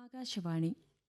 ആകാശവാണി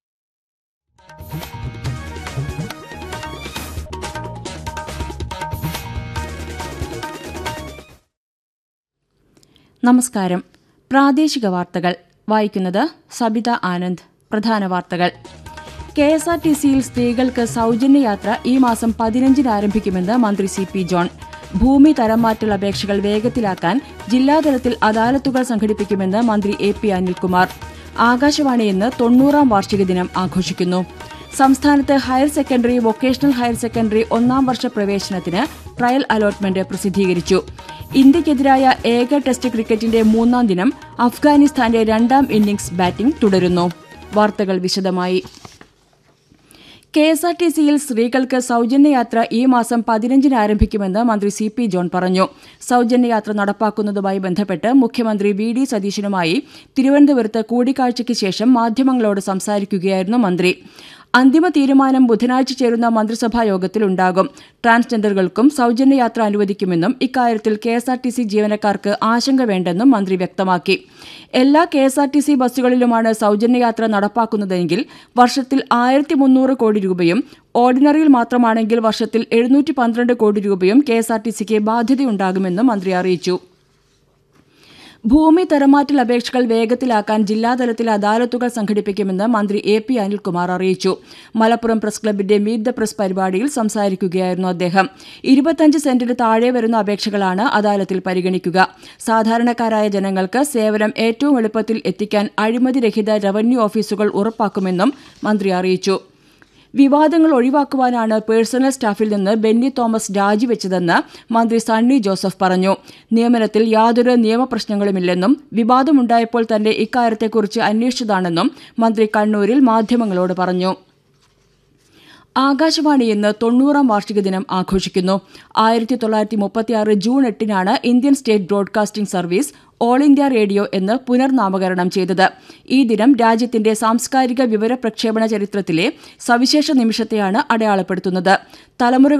നമസ്കാരം പ്രാദേശിക വാർത്തകൾ വായിക്കുന്നത് സബിത ആനന്ദ് പ്രധാന വാർത്തകൾ കെ എസ് ആർ ടി സിയിൽ സ്ത്രീകൾക്ക് സൗജന്യ യാത്ര ഈ മാസം പതിനഞ്ചിന് ആരംഭിക്കുമെന്ന് മന്ത്രി സി പി ജോൺ ഭൂമി തരംമാറ്റൽ അപേക്ഷകൾ വേഗത്തിലാക്കാൻ ജില്ലാതലത്തിൽ അദാലത്തുകൾ സംഘടിപ്പിക്കുമെന്ന് മന്ത്രി എ പി അനിൽകുമാർ ആകാശവാണി ഇന്ന് തൊണ്ണൂറാം വാർഷിക ദിനം ആഘോഷിക്കുന്നു സംസ്ഥാനത്ത് higher secondary vocational higher secondary ഒന്നാം വർഷ പ്രവേശനത്തിന് ട്രയൽ അലോട്ട്മെന്റ് പ്രസിദ്ധീകരിച്ചു ഇന്ത്യയ്ക്കെതിരായ ഏക ടെസ്റ്റ് ക്രിക്കറ്റിന്റെ മൂന്നാം ദിനം അഫ്ഗാനിസ്ഥാന്റെ രണ്ടാം ഇന്നിംഗ്സ് ബാറ്റിംഗ് തുടരുന്നു വാർത്തകൾ വിശദമായി കെ എസ് ആർ ടി സിയിൽ സ്ത്രീകൾക്ക് സൗജന്യയാത്ര ഈ മാസം പതിനഞ്ചിന് ആരംഭിക്കുമെന്ന് മന്ത്രി സി പി ജോൺ പറഞ്ഞു സൗജന്യയാത്ര നടപ്പാക്കുന്നതുമായി ബന്ധപ്പെട്ട് മുഖ്യമന്ത്രി വി ഡി സതീശനുമായി തിരുവനന്തപുരത്ത് കൂടിക്കാഴ്ചയ്ക്ക് ശേഷം മാധ്യമങ്ങളോട് സംസാരിക്കുകയായിരുന്നു മന്ത്രി അന്തിമ തീരുമാനം ബുധനാഴ്ച ചേരുന്ന മന്ത്രിസഭാ യോഗത്തിലുണ്ടാകും ട്രാൻസ്ജെൻഡറുകൾക്കും സൗജന്യയാത്ര അനുവദിക്കുമെന്നും ഇക്കാര്യത്തിൽ K S R T C ജീവനക്കാർക്ക് ആശങ്ക വേണ്ടെന്നും മന്ത്രി വ്യക്തമാക്കി എല്ലാ K S R T C ബസ്സുകളിലുമാണ് സൗജന്യയാത്ര നടപ്പാക്കുന്നതെങ്കിൽ വർഷത്തിൽ ആയിരത്തി മുന്നൂറ് കോടി രൂപയും ഓർഡിനറിയിൽ മാത്രമാണെങ്കിൽ വർഷത്തിൽ എഴുന്നൂറ്റി പന്ത്രണ്ട് കോടി രൂപയും കെ എസ് ആർ ടി സിക്ക് ബാധ്യതയുണ്ടാകുമെന്നും മന്ത്രി അറിയിച്ചു ഭൂമി തരമാറ്റൽ അപേക്ഷകൾ വേഗത്തിലാക്കാൻ ജില്ലാതലത്തിൽ അദാലത്തുകൾ സംഘടിപ്പിക്കുമെന്ന് മന്ത്രി എ പി അനിൽകുമാർ അറിയിച്ചു മലപ്പുറം പ്രസ് ക്ലബിന്റെ മീറ്റ് ദ പ്രസ് പരിപാടിയിൽ സംസാരിക്കുകയായിരുന്നു അദ്ദേഹം ഇരുപത്തഞ്ച് സെന്റിന് താഴെ വരുന്ന അപേക്ഷകളാണ് അദാലത്തിൽ പരിഗണിക്കുക സാധാരണക്കാരായ ജനങ്ങൾക്ക് സേവനം ഏറ്റവും എളുപ്പത്തിൽ എത്തിക്കാൻ അഴിമതിരഹിത റവന്യൂ ഓഫീസുകൾ ഉറപ്പാക്കുമെന്നും മന്ത്രി അറിയിച്ചു വിവാദങ്ങൾ ഒഴിവാക്കുവാനാണ് പേഴ്സണൽ സ്റ്റാഫിൽ നിന്ന് ബെന്നി തോമസ് രാജിവെച്ചതെന്ന് മന്ത്രി സണ്ണി ജോസഫ് പറഞ്ഞു നിയമനത്തിൽ യാതൊരു നിയമപ്രശ്നങ്ങളുമില്ലെന്നും വിവാദമുണ്ടായപ്പോൾ തന്നെ ഇക്കാര്യത്തെക്കുറിച്ച് അന്വേഷിച്ചതാണെന്നും മന്ത്രി കണ്ണൂരിൽ മാധ്യമങ്ങളോട് പറഞ്ഞു ആകാശവാണി ഇന്ന് തൊണ്ണൂറാം വാർഷിക ദിനം ആഘോഷിക്കുന്നു ആയിരത്തി തൊള്ളായിരത്തി മുപ്പത്തിയാറ് ജൂൺ എട്ടിനാണ് Indian state broadcasting service all India radio എന്ന് പുനർനാമകരണം ചെയ്തത് ഈ ദിനം രാജ്യത്തിന്റെ സാംസ്കാരിക വിവര പ്രക്ഷേപണ ചരിത്രത്തിലെ സവിശേഷ നിമിഷത്തെയാണ് അടയാളപ്പെടുത്തുന്നത് തലമുറകൾ